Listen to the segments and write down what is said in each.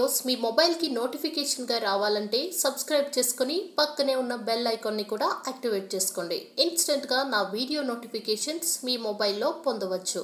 videos మీ మొబైల్కి నోటిఫికేషన్గా రావాలంటే సబ్స్క్రైబ్ చేసుకొని పక్కనే ఉన్న బెల్ ఐకాన్ని కూడా యాక్టివేట్ చేసుకోండి ఇన్స్టెంట్గా నా వీడియో నోటిఫికేషన్స్ మీ మొబైల్లో పొందవచ్చు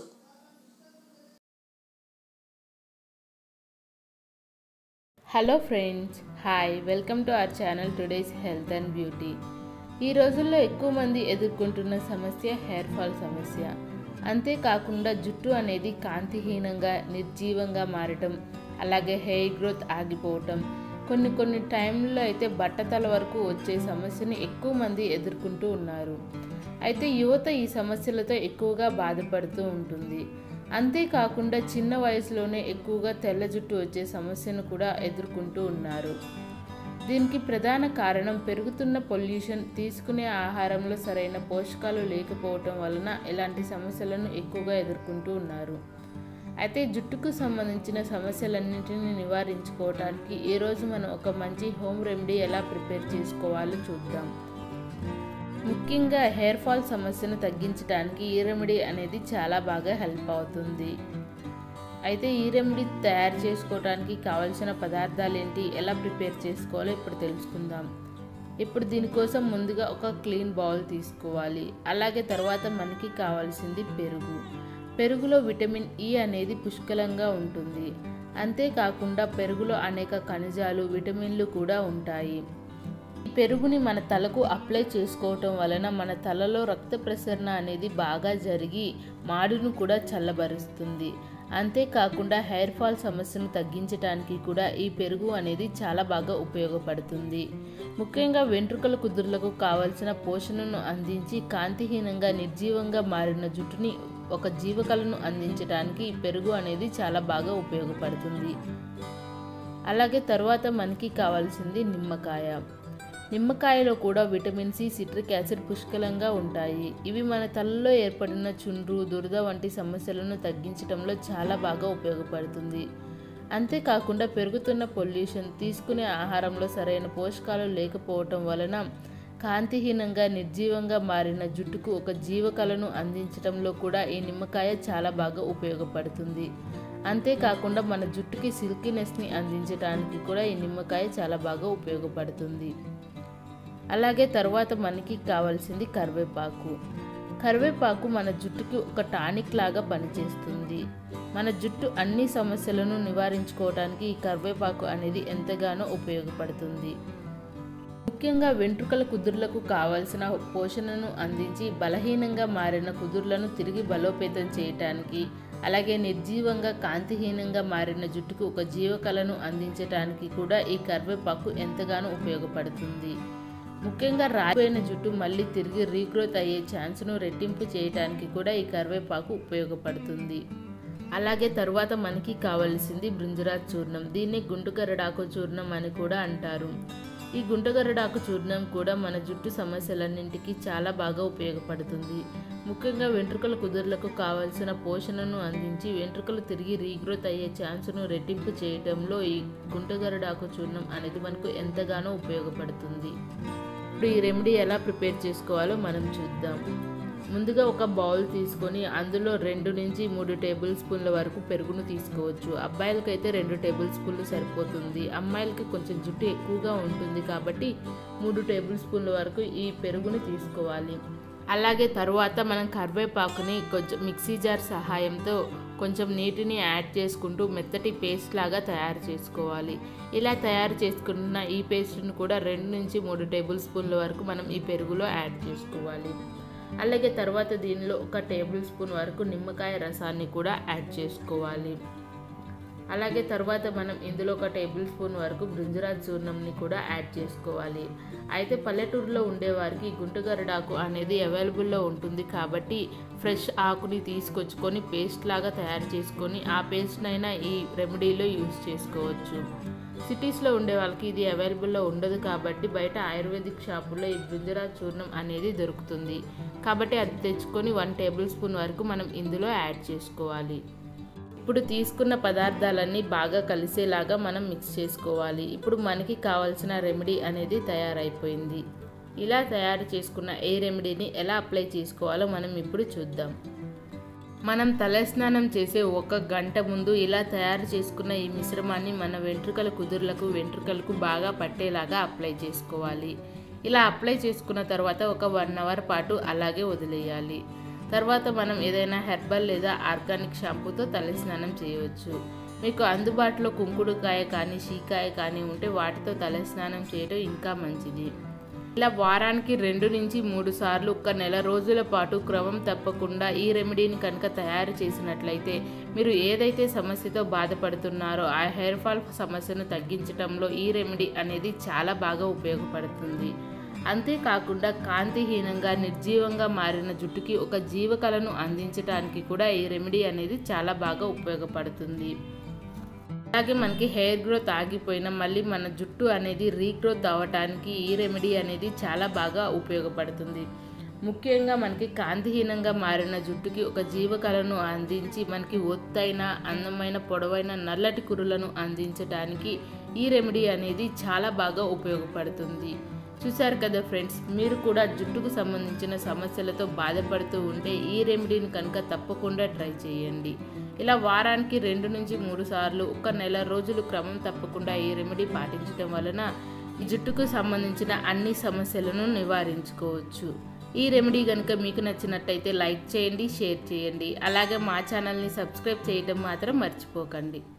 hello friends hi welcome to our channel today's health and beauty ఈ రోజుల్లో ఎక్కువ మంది ఎదుర్కొంటున్న సమస్య హెయిర్ ఫాల్ సమస్య అంతేకాకుండా జుట్టు అనేది కాంతిహీనంగా నిర్జీవంగా మారటం అలాగే హెయిర్ గ్రోత్ ఆగిపోవటం కొన్ని కొన్ని టైంలో అయితే బట్టతల వరకు వచ్చే సమస్యని ఎక్కువ మంది ఎదుర్కొంటూ ఉన్నారు అయితే యువత ఈ సమస్యలతో ఎక్కువగా బాధపడుతూ ఉంటుంది అంతేకాకుండా చిన్న వయసులోనే ఎక్కువగా తెల్ల జుట్టు వచ్చే సమస్యను కూడా ఎదుర్కొంటూ ఉన్నారు దీనికి ప్రధాన కారణం పెరుగుతున్న పొల్యూషన్ తీసుకునే ఆహారంలో సరైన పోషకాలు లేకపోవటం వలన ఇలాంటి సమస్యలను ఎక్కువగా ఎదుర్కొంటూ ఉన్నారు అయితే జుట్టుకు సంబంధించిన సమస్యలన్నింటినీ నివారించుకోవడానికి ఈరోజు మనం ఒక మంచి హోమ్ రెమెడీ ఎలా ప్రిపేర్ చేసుకోవాలో చూద్దాం ముఖ్యంగా హెయిర్ ఫాల్ సమస్యను తగ్గించడానికి ఈ రెమెడీ అనేది చాలా బాగా హెల్ప్ అవుతుంది అయితే ఈ రెమెడీ తయారు చేసుకోవడానికి కావలసిన పదార్థాలు ఏంటి ఎలా ప్రిపేర్ చేసుకోవాలో ఇప్పుడు తెలుసుకుందాం ఇప్పుడు దీనికోసం ముందుగా ఒక క్లీన్ బౌల్ తీసుకోవాలి అలాగే తర్వాత మనకి కావాల్సింది పెరుగు పెరుగులో విటమిన్ ఈ అనేది పుష్కలంగా ఉంటుంది అంతేకాకుండా పెరుగులో అనేక ఖనిజాలు విటమిన్లు కూడా ఉంటాయి ఈ పెరుగుని మన తలకు అప్లై చేసుకోవటం వలన మన తలలో రక్త ప్రసరణ అనేది బాగా జరిగి మాడును కూడా చల్లబరుస్తుంది అంతేకాకుండా హెయిర్ ఫాల్ సమస్యను తగ్గించడానికి కూడా ఈ పెరుగు అనేది చాలా బాగా ఉపయోగపడుతుంది ముఖ్యంగా వెంట్రుకల కుదుర్లకు కావలసిన పోషణను అందించి కాంతిహీనంగా నిర్జీవంగా మారిన జుట్టుని ఒక జీవకళను అందించడానికి పెరుగు అనేది చాలా బాగా ఉపయోగపడుతుంది అలాగే తర్వాత మనకి కావాల్సింది నిమ్మకాయ నిమ్మకాయలో కూడా విటమిన్ సి సిట్రిక్ యాసిడ్ పుష్కలంగా ఉంటాయి ఇవి మన తలలో ఏర్పడిన చుండ్రు దురద వంటి సమస్యలను తగ్గించడంలో చాలా బాగా ఉపయోగపడుతుంది అంతేకాకుండా పెరుగుతున్న పొల్యూషన్ తీసుకునే ఆహారంలో సరైన పోషకాలు లేకపోవటం వలన కాంతిహీనంగా నిర్జీవంగా మారిన జుట్టుకు ఒక జీవకళను అందించడంలో కూడా ఈ నిమ్మకాయ చాలా బాగా ఉపయోగపడుతుంది అంతేకాకుండా మన జుట్టుకి సిల్కీనెస్ని అందించడానికి కూడా ఈ నిమ్మకాయ చాలా బాగా ఉపయోగపడుతుంది అలాగే తర్వాత మనకి కావాల్సింది కరివేపాకు కరివేపాకు మన జుట్టుకి ఒక టానిక్ లాగా పనిచేస్తుంది మన జుట్టు అన్ని సమస్యలను నివారించుకోవడానికి ఈ కరివేపాకు అనేది ఎంతగానో ఉపయోగపడుతుంది ముఖ్యంగా వెంట్రుకల కుదుర్లకు కావలసిన పోషణను అందించి బలహీనంగా మారిన కుదుర్లను తిరిగి బలోపేతం చేయటానికి అలాగే నిర్జీవంగా కాంతిహీనంగా మారిన జుట్టుకు ఒక జీవకళను అందించడానికి కూడా ఈ కరివేపాకు ఎంతగానో ఉపయోగపడుతుంది ముఖ్యంగా రాలిపోయిన జుట్టు మళ్ళీ తిరిగి రీగ్రోత్ అయ్యే ఛాన్స్ను రెట్టింపు చేయడానికి కూడా ఈ కరివేపాకు ఉపయోగపడుతుంది అలాగే తరువాత మనకి కావలసింది బృంజరాజ్ చూర్ణం దీన్ని గుంటుగరడాకు చూర్ణం అని కూడా అంటారు ఈ గుంటగరడాకు చూర్ణం కూడా మన జుట్టు సమస్యలన్నింటికి చాలా బాగా ఉపయోగపడుతుంది ముఖ్యంగా వెంట్రుకల కుదుర్లకు కావలసిన పోషణను అందించి వెంట్రుకలు తిరిగి రీగ్రోత్ అయ్యే ఛాన్స్ను రెట్టింపు చేయటంలో ఈ గుంటగరడాకు చూర్ణం అనేది మనకు ఎంతగానో ఉపయోగపడుతుంది ఇప్పుడు ఈ రెమెడీ ఎలా ప్రిపేర్ చేసుకోవాలో మనం చూద్దాం ముందుగా ఒక బౌల్ తీసుకొని అందులో రెండు నుంచి మూడు టేబుల్ స్పూన్ల వరకు పెరుగును తీసుకోవచ్చు అబ్బాయిలకైతే రెండు టేబుల్ స్పూన్లు సరిపోతుంది అమ్మాయిలకి కొంచెం జుట్టు ఎక్కువగా ఉంటుంది కాబట్టి మూడు టేబుల్ స్పూన్ల వరకు ఈ పెరుగుని తీసుకోవాలి అలాగే తరువాత మనం కరివేపాకుని కొంచెం మిక్సీ జార్ సహాయంతో కొంచెం నీటిని యాడ్ చేసుకుంటూ మెత్తటి పేస్ట్ లాగా తయారు చేసుకోవాలి ఇలా తయారు చేసుకున్న ఈ పేస్ట్ను కూడా రెండు నుంచి మూడు టేబుల్ స్పూన్ల వరకు మనం ఈ పెరుగులో యాడ్ చేసుకోవాలి అలాగే తర్వాత దీనిలో ఒక టేబుల్ స్పూన్ వరకు నిమ్మకాయ రసాన్ని కూడా యాడ్ చేసుకోవాలి అలాగే తర్వాత మనం ఇందులో ఒక టేబుల్ స్పూన్ వరకు బృంజరాజ్ చూర్ణంని కూడా యాడ్ చేసుకోవాలి అయితే పల్లెటూరులో ఉండేవారికి గుంటుగరడాకు అనేది అవైలబుల్లో ఉంటుంది కాబట్టి ఫ్రెష్ ఆకుని తీసుకొచ్చుకొని పేస్ట్ లాగా తయారు చేసుకొని ఆ పేస్ట్నైనా ఈ రెమెడీలో యూజ్ చేసుకోవచ్చు సిటీస్లో ఉండే వాళ్ళకి ఇది అవైలబుల్లో ఉండదు కాబట్టి బయట ఆయుర్వేదిక్ షాపుల్లో ఈ బృంజరాజ్ చూర్ణం అనేది దొరుకుతుంది కాబట్టి అది తెచ్చుకొని వన్ టేబుల్ స్పూన్ వరకు మనం ఇందులో యాడ్ చేసుకోవాలి ఇప్పుడు తీసుకున్న పదార్థాలన్నీ బాగా కలిసేలాగా మనం మిక్స్ చేసుకోవాలి ఇప్పుడు మనకి కావాల్సిన రెమెడీ అనేది తయారైపోయింది ఇలా తయారు చేసుకున్న ఏ రెమెడీని ఎలా అప్లై చేసుకోవాలో మనం ఇప్పుడు చూద్దాం మనం తలస్నానం చేసే ఒక గంట ముందు ఇలా తయారు చేసుకున్న ఈ మిశ్రమాన్ని మన వెంట్రుకల కుదుర్లకు వెంట్రుకలకు బాగా పట్టేలాగా అప్లై చేసుకోవాలి ఇలా అప్లై చేసుకున్న తర్వాత ఒక వన్ అవర్ పాటు అలాగే వదిలేయాలి తర్వాత మనం ఏదైనా హెర్బల్ లేదా ఆర్గానిక్ షాంపూతో తలస్నానం చేయవచ్చు మీకు అందుబాటులో కుంకుడుకాయ కానీ షీకాయ కానీ ఉంటే వాటితో తలస్నానం చేయడం ఇంకా మంచిది ఇలా వారానికి రెండు నుంచి మూడు సార్లు ఒక నెల రోజుల పాటు క్రమం తప్పకుండా ఈ రెమెడీని కనుక తయారు చేసినట్లయితే మీరు ఏదైతే సమస్యతో బాధపడుతున్నారో ఆ హెయిర్ ఫాల్ సమస్యను తగ్గించడంలో ఈ రెమెడీ అనేది చాలా బాగా ఉపయోగపడుతుంది అంతేకాకుండా కాంతిహీనంగా నిర్జీవంగా మారిన జుట్టుకి ఒక జీవకళను అందించడానికి కూడా ఈ రెమెడీ అనేది చాలా బాగా ఉపయోగపడుతుంది అలాగే మనకి హెయిర్ గ్రోత్ ఆగిపోయినా మళ్ళీ మన జుట్టు అనేది రీగ్రోత్ అవ్వటానికి ఈ రెమెడీ అనేది చాలా బాగా ఉపయోగపడుతుంది ముఖ్యంగా మనకి కాంతిహీనంగా మారిన జుట్టుకి ఒక జీవకళను అందించి మనకి ఒత్తైన అందమైన పొడవైన నల్లటి కురులను అందించడానికి ఈ రెమెడీ అనేది చాలా బాగా ఉపయోగపడుతుంది చూశారు కదా ఫ్రెండ్స్ మీరు కూడా జుట్టుకు సంబంధించిన సమస్యలతో బాధపడుతూ ఉంటే ఈ రెమెడీని కనుక తప్పకుండా ట్రై చేయండి ఇలా వారానికి రెండు నుంచి మూడు సార్లు ఒక నెల రోజులు క్రమం తప్పకుండా ఈ రెమెడీ పాటించడం వలన ఈ జుట్టుకు సంబంధించిన అన్ని సమస్యలను నివారించుకోవచ్చు ఈ రెమెడీ కనుక మీకు నచ్చినట్టయితే లైక్ చేయండి షేర్ చేయండి అలాగే మా ఛానల్ని సబ్స్క్రైబ్ చేయడం మాత్రం మర్చిపోకండి